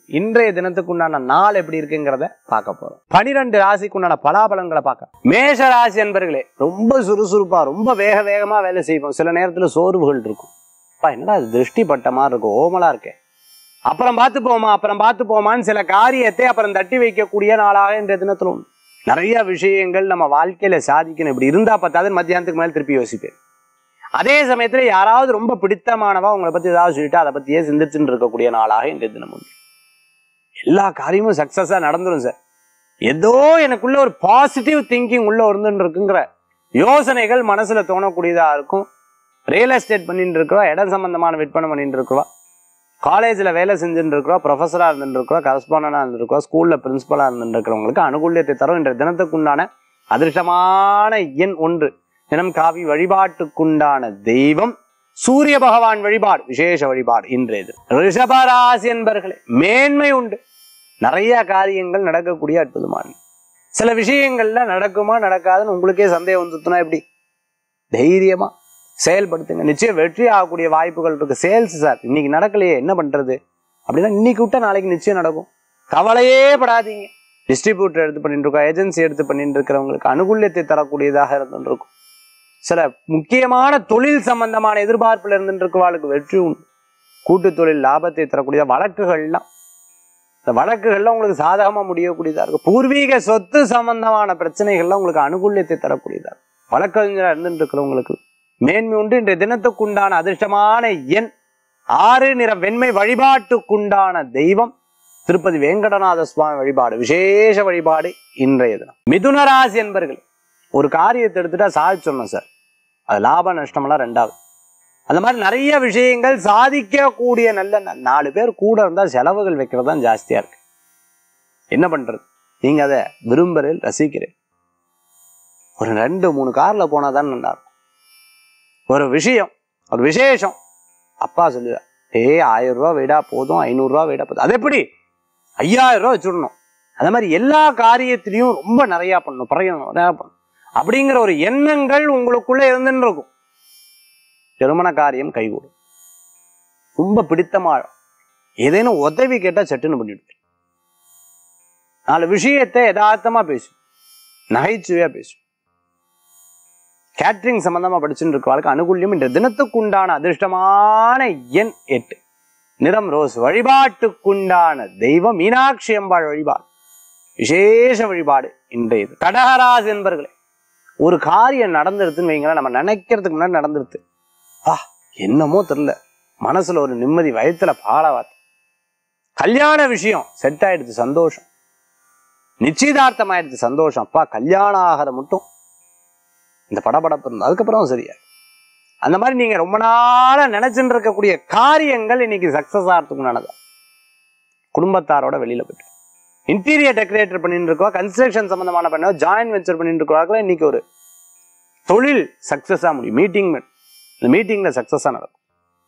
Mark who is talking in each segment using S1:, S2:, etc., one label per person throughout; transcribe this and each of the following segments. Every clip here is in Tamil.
S1: இன்றைய தினத்துக்கு உண்டான நாள் எப்படி இருக்குங்கிறத பார்க்க போறோம் பனிரெண்டு ராசிக்கு உண்டான பலாபலன்களை பார்க்க மேஷ ராசி என்பர்களே ரொம்ப சுறுசுறுப்பா ரொம்ப வேக வேகமா வேலை செய்வோம் சில நேரத்துல சோர்வுகள் இருக்கும் அப்பா என்னடா இது திருஷ்டி பட்ட மாதிரி இருக்கும் ஓமலா இருக்கே அப்புறம் பார்த்து போமா அப்புறம் பார்த்து போமான்னு சில காரியத்தை அப்புறம் தட்டி வைக்கக்கூடிய நாளாக இன்றைய தினத்துல உண்டு நிறைய விஷயங்கள் நம்ம வாழ்க்கையில சாதிக்கணும் இப்படி இருந்தா பார்த்தாது மத்தியானத்துக்கு மேல திருப்பி யோசிப்பேன் அதே சமயத்துல யாராவது ரொம்ப பிடித்தமானவா உங்களை பத்தி ஏதாவது சொல்லிட்டு அதை பத்தியே சிந்திச்சுட்டு இருக்கக்கூடிய நாளாக இன்றைய தினம் உண்டு எல்லா காரியமும் சக்சஸா நடந்துரும் சார் ஏதோ எனக்குள்ள ஒரு பாசிட்டிவ் திங்கிங் உள்ள இருந்துட்டு இருக்குங்கிற யோசனைகள் மனசுல தோணக்கூடியதா இருக்கும் ரியல் எஸ்டேட் பண்ணிட்டு இருக்கிறோம் இடம் சம்பந்தமான விற்பனை பண்ணிட்டு இருக்கிறோம் காலேஜில் வேலை செஞ்சுட்டு இருக்கிறோம் ப்ரொஃபஸராக இருந்துட்டு இருக்கிறோம் கரஸ்பாண்டாக இருந்திருக்கோம் ஸ்கூலில் பிரின்சிபலாக இருந்துட்டு இருக்கிறவங்களுக்கு அனுகூல்யத்தை தரும் என்ற தினத்துக்குண்டான அதிர்ஷ்டமான எண் ஒன்று தினம் காவி வழிபாட்டுக்குண்டான தெய்வம் சூரிய பகவான் வழிபாடு விசேஷ வழிபாடு இன்றையது ரிஷபராசி என்பர்களே மேன்மை உண்டு நிறைய காரியங்கள் நடக்கக்கூடிய அற்புதமான சில விஷயங்கள்ல நடக்குமா நடக்காதுன்னு உங்களுக்கே சந்தேகம் வந்துட்டுனா எப்படி தைரியமா செயல்படுத்துங்க நிச்சயம் வெற்றி ஆகக்கூடிய வாய்ப்புகள் இருக்கு சேல்ஸ் சார் இன்னைக்கு நடக்கலையே என்ன பண்றது அப்படின்னா இன்னைக்கு விட்டா நாளைக்கு நிச்சயம் நடக்கும் கவலையே படாதீங்க டிஸ்ட்ரிபியூட்டர் எடுத்து பண்ணிட்டு இருக்கோம் ஏஜென்சி எடுத்து பண்ணிட்டு இருக்கிறவங்களுக்கு அனுகூல்யத்தை தரக்கூடியதாக இருந்துட்டு இருக்கும் சில முக்கியமான தொழில் சம்பந்தமான எதிர்பார்ப்புல இருந்துட்டு இருக்கிறவாளுக்கு வெற்றி உண்டு கூட்டு தொழில் லாபத்தை தரக்கூடிய வழக்குகள்லாம் இந்த வழக்குகள்லாம் உங்களுக்கு சாதகமா முடியக்கூடியதா இருக்கு பூர்வீக சொத்து சம்பந்தமான பிரச்சனைகள்லாம் உங்களுக்கு அனுகூல்யத்தை தரக்கூடியதா இருக்கு வழக்கறிஞராக இருந்துட்டு இருக்கிறவங்களுக்கு மேன்மை உண்டு இன்றைய தினத்துக்குண்டான அதிர்ஷ்டமான எண் ஆறு நிற வெண்மை வழிபாட்டுக்குண்டான தெய்வம் திருப்பதி வேங்கடநாத சுவாமி வழிபாடு விசேஷ வழிபாடு இன்றைய தினம் மிதுன ராசி என்பர்கள் ஒரு காரியத்தை எடுத்துட்டா சாதிச்சிடணும் சார் அது லாப நஷ்டமெல்லாம் ரெண்டாவது அந்த மாதிரி நிறைய விஷயங்கள் சாதிக்கக்கூடிய நல்ல ந- நாலு பேர் கூட இருந்தால் செலவுகள் வைக்கிறது தான் ஜாஸ்தியா இருக்கு என்ன பண்றது நீங்க அதை விரும்புறேன் ரசிக்கிறேன் ஒரு ரெண்டு மூணு கார்ல போனா தான் நல்லா இருக்கும் ஒரு விஷயம் ஒரு விசேஷம் அப்பா சொல்லுவார் ஏய் ஆயிரம் ரூபா வீடா போதும் ஐநூறு ரூபா வீடா போதும் அது எப்படி ஐயாயிரம் ரூபா வச்சுடணும் அதே மாதிரி எல்லா காரியத்திலையும் ரொம்ப நிறைய பண்ணணும் பறையணும் நிறையா பண்ணணும் அப்படிங்கிற ஒரு எண்ணங்கள் உங்களுக்குள்ள இருந்துன்னு இருக்கும் திருமண காரியம் கைகூடும் ரொம்ப பிடித்தமா ஏதேனும் உதவி கேட்டா சட்டுன்னு பண்ணிவிடுவேன் நாலு விஷயத்தை யதார்த்தமா பேசும் நகைச்சுவையா பேசும் கேட்ரிங் சம்பந்தமா படிச்சுட்டு இருக்கவாளுக்கு அனுகூல்யம் என்ற தினத்துக்குண்டான அதிர்ஷ்டமான எண் எட்டு நிறம் ரோஸ் வழிபாட்டுக்குண்டான தெய்வம் மீனாட்சி அம்பாள் வழிபாடு விசேஷ வழிபாடு இன்றையது கடகராசி என்பர்களே ஒரு காரியம் நடந்துருதுன்னு வைங்களேன் நம்ம நினைக்கிறதுக்கு முன்னாடி நடந்துருது ஆ என்னமோ தெரியல மனசுல ஒரு நிம்மதி வயத்துல பாலவாத்து கல்யாண விஷயம் செட் ஆயிடுது சந்தோஷம் நிச்சயதார்த்தம் ஆயிடுது சந்தோஷம் அப்பா கல்யாணம் ஆகிற மட்டும் இந்த படபடப்பு இருந்தது அதுக்கப்புறம் சரியா அந்த மாதிரி நீங்க ரொம்ப நாளா நினைச்சுட்டு இருக்கக்கூடிய காரியங்கள் இன்னைக்கு சக்சஸ் ஆகிறதுக்கு நடக்கும் குடும்பத்தாரோட வெளியில போயிட்டு இன்டீரியர் டெக்கரேட்டர் பண்ணிட்டு இருக்கோம் கன்ஸ்ட்ரக்ஷன் சம்பந்தமான பண்ண ஜாயின் வெஞ்சர் பண்ணிட்டு இருக்கோம் இன்னைக்கு ஒரு தொழில் சக்சஸா முடியும் மீட்டிங் இந்த மீட்டிங்ல சக்சஸா நடக்கும்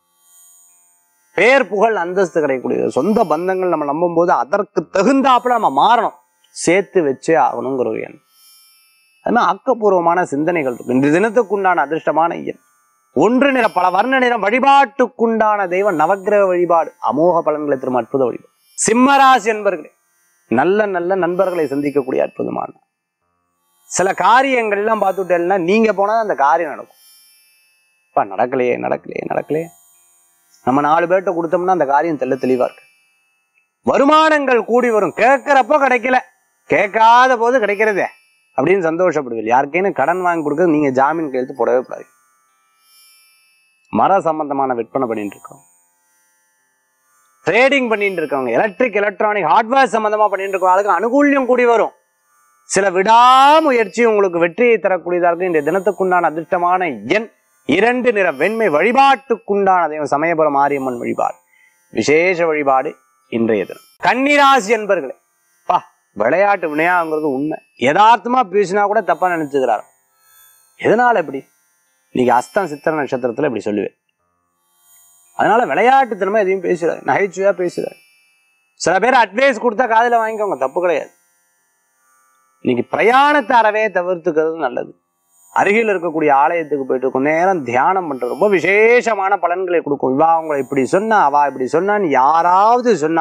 S1: பேர் புகழ் அந்தஸ்து கிடைக்கக்கூடியது சொந்த பந்தங்கள் நம்ம நம்பும் போது அதற்கு தகுந்தாப்புல நம்ம மாறணும் சேர்த்து வச்சே ஆகணுங்கிற ஒரு எண்ணம் அது மாதிரி ஆக்கப்பூர்வமான சிந்தனைகள் இருக்கும் இன்று தினத்துக்குண்டான அதிர்ஷ்டமான எண் ஒன்று நிற பல வர்ண நிறம் வழிபாட்டுக்குண்டான தெய்வம் நவக்கிரக வழிபாடு அமோக பலன்களை தரும் அற்புத வழிபாடு சிம்மராசி என்பர்களே நல்ல நல்ல நண்பர்களை சந்திக்கக்கூடிய அற்புதமான சில காரியங்கள் எல்லாம் பார்த்துட்டேன்னா நீங்க போனா அந்த காரியம் நடக்கும் அப்பா நடக்கலையே நடக்கலையே நடக்கலையே நம்ம நாலு பேர்கிட்ட கொடுத்தோம்னா அந்த காரியம் தெள்ள தெளிவா இருக்கு வருமானங்கள் கூடி வரும் கேட்கிறப்போ கிடைக்கல கேட்காத போது கிடைக்கிறதே அப்படின்னு சந்தோஷப்படுவீர்கள் யாருக்கேனும் கடன் வாங்கி கொடுக்க நீங்க ஜாமீன் கையெழுத்து போடவே கூடாது மர சம்பந்தமான விற்பனை பண்ணிட்டு இருக்கோம் ட்ரேடிங் பண்ணிட்டு இருக்கவங்க எலக்ட்ரிக் எலக்ட்ரானிக் ஹார்ட்வேர் சம்பந்தமா பண்ணிட்டு இருக்கவங்களுக்கு அனுகூல்யம் கூடி வரும் சில விடாமுயற்சி உங்களுக்கு வெற்றியை தரக்கூடியதா இருக்கும் இந்த தினத்துக்குண்டான அதிர்ஷ்டமான எண் இரண்டு நிற வெண்மை வழிபாட்டுக்குண்டான தெய்வம் சமயபுரம் மாரியம்மன் வழிபாடு விசேஷ வழிபாடு இன்றைய தினம் கன்னிராசி என்பர்களே பா விளையாட்டு வினையாங்கிறது உண்மை யதார்த்தமா பேசினா கூட தப்பா நினைச்சுக்கிறார் எதனால இப்படி நீங்க அஸ்தம் சித்திர நட்சத்திரத்துல இப்படி சொல்லுவேன் அதனால விளையாட்டுத்தனமா எதையும் பேசுறாரு நகைச்சுவையா பேசுறாரு சில பேர் அட்வைஸ் கொடுத்தா காதுல வாங்கிக்கோங்க தப்பு கிடையாது இன்னைக்கு பிரயாணத்தை அறவே தவிர்த்துக்கிறது நல்லது அருகில் இருக்கக்கூடிய ஆலயத்துக்கு போயிட்டு கொஞ்ச நேரம் தியானம் பண்றது ரொம்ப விசேஷமான பலன்களை கொடுக்கும் இவா அவங்களை இப்படி சொன்னா அவா இப்படி சொன்னான்னு யாராவது சொன்னா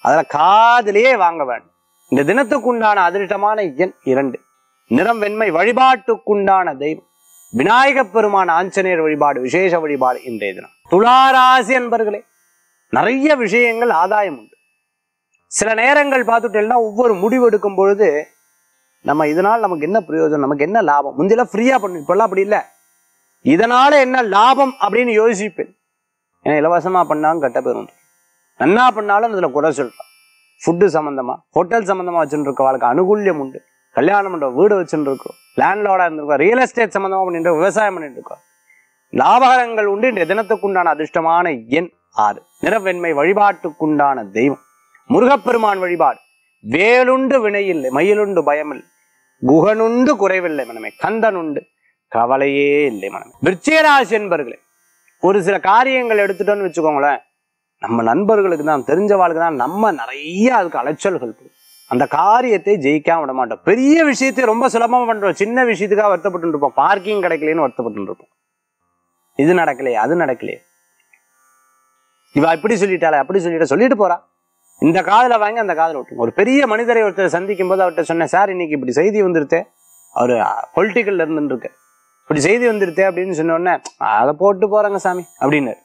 S1: அதில் காதிலேயே வாங்க வேண்டும் இந்த தினத்துக்குண்டான அதிர்ஷ்டமான எண் இரண்டு நிறம் வெண்மை வழிபாட்டுக்குண்டான தெய்வம் விநாயகப் பெருமான் ஆஞ்சநேயர் வழிபாடு விசேஷ வழிபாடு இன்றைய தினம் துளாராசி அன்பர்களே நிறைய விஷயங்கள் ஆதாயம் உண்டு சில நேரங்கள் பார்த்துட்டேன்னா ஒவ்வொரு முடிவு எடுக்கும் பொழுது நம்ம இதனால் நமக்கு என்ன பிரயோஜனம் நமக்கு என்ன லாபம் முந்தியெல்லாம் ஃப்ரீயா பண்ணு இப்பெல்லாம் அப்படி இல்லை இதனால என்ன லாபம் அப்படின்னு யோசிப்பேன் ஏன்னா இலவசமா பண்ணாலும் கெட்ட பேர் உண்டு நன்னா பண்ணாலும் அதுல குறை சொல்றான் ஃபுட்டு சம்பந்தமா ஹோட்டல் சம்பந்தமா வச்சுட்டு இருக்க வாழ்க்கை அனுகூல்யம் உண்டு கல்யாணம் பண்ற வீடு வச்சுட்டு இருக்கோம் லேண்ட்லோடா இருந்திருக்கோம் ரியல் எஸ்டேட் சம்பந்தமா பண்ணிட்டு இருக்கோம், விவசாயம் பண்ணிட்டு இருக்கோம் லாபகரங்கள் உண்டு இந்த தினத்துக்குண்டான அதிர்ஷ்டமான எண் ஆறு நிறவெண்மை வழிபாட்டுக்குண்டான தெய்வம் முருகப்பெருமான் வழிபாடு வேலுண்டு வினையில்லை மயிலுண்டு பயமில்லை குகனுண்டு குறைவில்லை மனமே கந்தனுண்டு கவலையே இல்லை மனமே விருச்சிகராசி என்பர்களே ஒரு சில காரியங்கள் எடுத்துட்டோம்னு வச்சுக்கோங்களேன் நம்ம நண்பர்களுக்கு தான் தெரிஞ்சவாளுக்கு தான் நம்ம நிறைய அதுக்கு அலைச்சல்கள் போடும். அந்த காரியத்தை ஜெயிக்காம விட மாட்டோம் பெரிய விஷயத்தை ரொம்ப சுலபமா பண்றோம் சின்ன விஷயத்துக்காக வருத்தப்பட்டு இருப்போம் பார்க்கிங் கிடைக்கலன்னு வருத்தப்பட்டு இருப்போம் இது நடக்கலையே அது நடக்கலையே இவ இப்படி சொல்லிட்டாளே அப்படி சொல்லிட்டா சொல்லிட்டு போறா இந்த காதுல வாங்கி அந்த காதுல விட்டு ஒரு பெரிய மனிதரை ஒருத்தர் சந்திக்கும் போது அவர்கிட்ட சொன்னேன் சார் இன்னைக்கு இப்படி செய்தி வந்துருத்தே அவர் பொலிட்டிக்கல்ல இருந்துட்டு இருக்கு இப்படி செய்தி வந்துருத்தே அப்படின்னு சொன்ன உடனே அதை போட்டு போறாங்க சாமி அப்படின்னாரு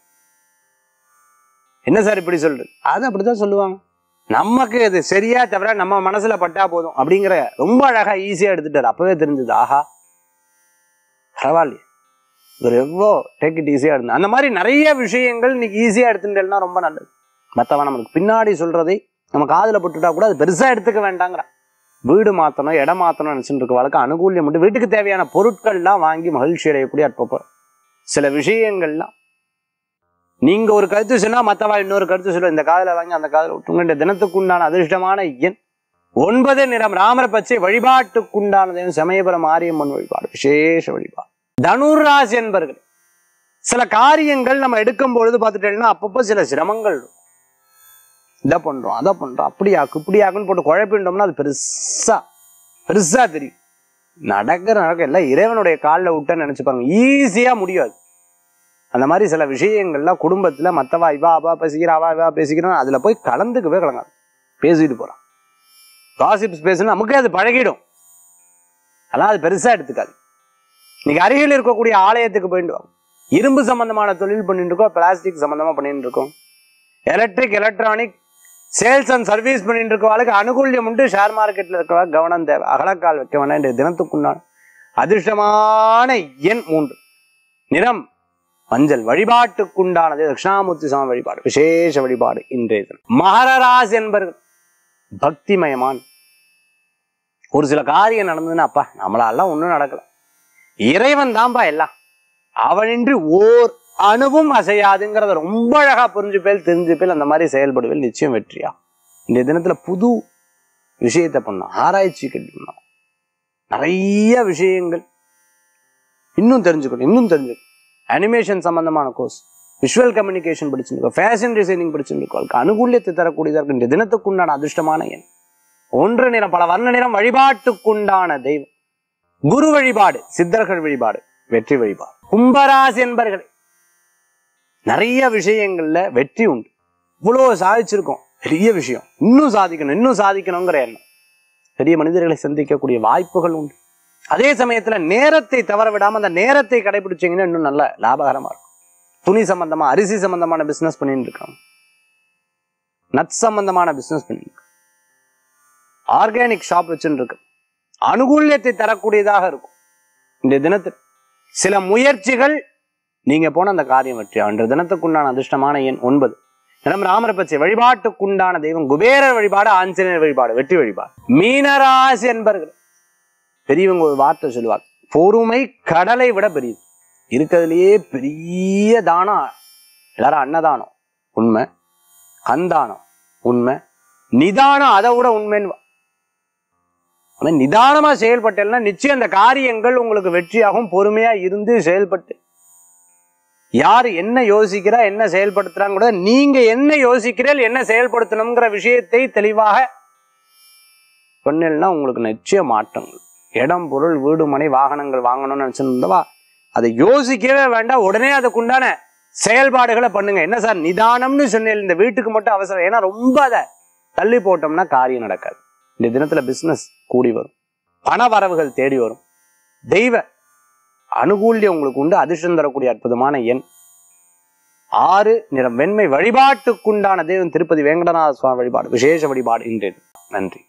S1: என்ன சார் இப்படி சொல்றது அது அப்படித்தான் சொல்லுவாங்க நமக்கு இது சரியா தவிர நம்ம மனசுல பட்டா போதும் அப்படிங்கிற ரொம்ப அழகா ஈஸியா எடுத்துட்டாரு அப்பவே தெரிஞ்சது ஆஹா பரவாயில்லையே இவர் எவ்வளோ டேக் இட் ஈஸியா இருந்தது அந்த மாதிரி நிறைய விஷயங்கள் இன்னைக்கு ஈஸியா எடுத்துட்டேன்னா ரொம்ப நல்லது மற்றவன் நமக்கு பின்னாடி சொல்றதை நம்ம காதுல போட்டுட்டா கூட அது பெருசா எடுத்துக்க வேண்டாங்கிறான் வீடு மாத்தணும் இடம் மாத்தணும் நினைச்சுட்டு இருக்க வழக்கு அனுகூல்யம் உண்டு வீட்டுக்கு தேவையான பொருட்கள்லாம் வாங்கி மகிழ்ச்சி அடையக்கூடிய அற்பப்போ சில விஷயங்கள்லாம் நீங்க ஒரு கருத்து சொன்னா மத்தவா இன்னொரு கருத்து சொல்லுவா இந்த காதுல வாங்கி அந்த காதுல விட்டுங்க இந்த தினத்துக்குண்டான அதிர்ஷ்டமான எண் ஒன்பது நிறம் ராமர் பச்சை வழிபாட்டுக்குண்டானது சமயபுரம் மாரியம்மன் வழிபாடு விசேஷ வழிபாடு தனுர் ராசி என்பர்கள் சில காரியங்கள் நம்ம எடுக்கும் பொழுது பார்த்துட்டேன்னா அப்பப்போ சில சிரமங்கள் இருக்கும். இதை பண்றோம் அதை பண்றோம் அப்படியாக்கு இப்படியாக்குன்னு போட்டு குழப்பிட்டோம்னா அது பெருசா பெருசா தெரியும் நடக்கிற நடக்க எல்லாம் இறைவனுடைய காலில் விட்டேன்னு நினைச்சு பாருங்க ஈஸியா முடியாது அந்த மாதிரி சில விஷயங்கள்லாம் குடும்பத்துல மத்தவா இவா அவா பேசிக்கிறா அவா இவா பேசிக்கிறான் அதுல போய் கலந்துக்கவே கலங்காது பேசிட்டு போறான் காசிப்ஸ் பேசுனா நமக்கே அது பழகிடும் அதெல்லாம் அது பெருசா எடுத்துக்காது இன்னைக்கு அருகில் இருக்கக்கூடிய ஆலயத்துக்கு போயிட்டு வாங்க இரும்பு சம்பந்தமான தொழில் பண்ணிட்டு இருக்கோம் பிளாஸ்டிக் சம்பந்தமா பண்ணிட்டு இருக்கோம் electric electronic sales and service பண்ணிட்டு இருக்கவாளுக்கு அனுகூல்யம் உண்டு ஷேர் மார்க்கெட்ல இருக்கவா கவனம் தேவை அகலக்கால் வைக்க வேண்டாம் இன்றைய தினத்துக்குண்டான அதிர்ஷ்டமான எண் மூன்று நிறம் மஞ்சள் வழிபாட்டுக்குண்டானது தட்சிணாமூர்த்தி சாமி வழிபாடு விசேஷ வழிபாடு இன்றைய தினம் மகர ராசி என்பர்கள் பக்திமயமான் ஒரு சில காரியம் நடந்ததுன்னா அப்பா நம்மளாலாம் ஒன்றும் நடக்கல இறைவன் தான்பா எல்லாம் அவனின்றி ஓர் அணுவும் அசையாதுங்கிறத ரொம்ப அழகா புரிஞ்சுப்பேல் தெரிஞ்சுப்பேல் அந்த மாதிரி செயல்படுவேல் நிச்சயம் வெற்றியா இந்த தினத்துல புது விஷயத்தை பண்ணோம் ஆராய்ச்சி பண்ணோம் நிறைய விஷயங்கள் இன்னும் தெரிஞ்சுக்கணும் இன்னும் தெரிஞ்சுக்கணும் அனிமேஷன் சம்பந்தமான கோர்ஸ் விஷுவல் கம்யூனிகேஷன் படிச்சிருக்கோம் ஃபேஷன் டிசைனிங் படிச்சிருக்கோம் அதுக்கு அனுகூல்யத்தை தரக்கூடியதா இருக்கு இந்த தினத்துக்குண்டான அதிர்ஷ்டமான எண் ஒன்று நிறம் பல வர்ண நிறம் வழிபாட்டுக்குண்டான தெய்வம் குரு வழிபாடு சித்தர்கள் வழிபாடு வெற்றி வழிபாடு கும்பராசி என்பர்களே நிறைய விஷயங்கள்ல வெற்றி உண்டு இவ்வளவு சாதிச்சிருக்கோம் பெரிய விஷயம் இன்னும் சாதிக்கணும் இன்னும் சாதிக்கணுங்கிற எண்ணம் பெரிய மனிதர்களை சந்திக்கக்கூடிய வாய்ப்புகள் உண்டு அதே சமயத்துல நேரத்தை தவற விடாம அந்த நேரத்தை கடைபிடிச்சீங்கன்னா இன்னும் நல்ல லாபகரமா இருக்கும் துணி சம்பந்தமா அரிசி சம்பந்தமான பிசினஸ் பண்ணிட்டு இருக்காங்க நட் சம்பந்தமான பிசினஸ் பண்ணிட்டு இருக்காங்க ஆர்கானிக் ஷாப் வச்சுட்டு இருக்கு அனுகூல்யத்தை தரக்கூடியதாக இருக்கும் இந்த தினத்தில் சில முயற்சிகள் நீங்க போன அந்த காரியம் வெற்றி அன்று தினத்துக்குண்டான அதிர்ஷ்டமான எண் ஒன்பது இடம் ராமர் பச்சை வழிபாட்டுக்குண்டான தெய்வம் குபேரர் வழிபாடு ஆஞ்சநேயர் வழிபாடு வெற்றி வழிபாடு மீனராசி என்பர்கள் பெரியவங்க ஒரு வார்த்தை சொல்லுவாங்க பொறுமை கடலை விட பெரியது இருக்கிறதுலயே பெரிய தானம் எல்லாரும் அன்னதானம் உண்மை கந்தானம் உண்மை நிதானம் அதை விட உண்மைன்னு ஆனா நிதானமா செயல்பட்டேன்னா நிச்சயம் அந்த காரியங்கள் உங்களுக்கு வெற்றியாகும் பொறுமையா இருந்து செயல்பட்டு யார் என்ன யோசிக்கிறா என்ன செயல்படுத்துறாங்க கூட நீங்க என்ன யோசிக்கிறீர்கள் என்ன செயல்படுத்தணுங்கிற விஷயத்தை தெளிவாக சொன்னீங்கன்னா உங்களுக்கு நிச்சயம் மாற்றங்கள் இடம் பொருள் வீடு மனை வாகனங்கள் வாங்கணும்னு நினைச்சிருந்தவா அதை யோசிக்கவே வேண்டாம் உடனே அதுக்குண்டான செயல்பாடுகளை பண்ணுங்க என்ன சார் நிதானம்னு சொன்னேன் இந்த வீட்டுக்கு மட்டும் அவசரம் ஏன்னா ரொம்ப அதை தள்ளி போட்டோம்னா காரியம் நடக்காது இந்த தினத்துல பிசினஸ் கூடி வரும் பண வரவுகள் தேடி வரும் தெய்வ அனுகூல்யம் உங்களுக்கு உண்டு அதிர்ஷ்டம் தரக்கூடிய அற்புதமான எண் ஆறு நிறம் வெண்மை வழிபாட்டுக்குண்டான தெய்வம் திருப்பதி வேங்கடநாத சுவாமி வழிபாடு விசேஷ வழிபாடு இன்றைய நன்றி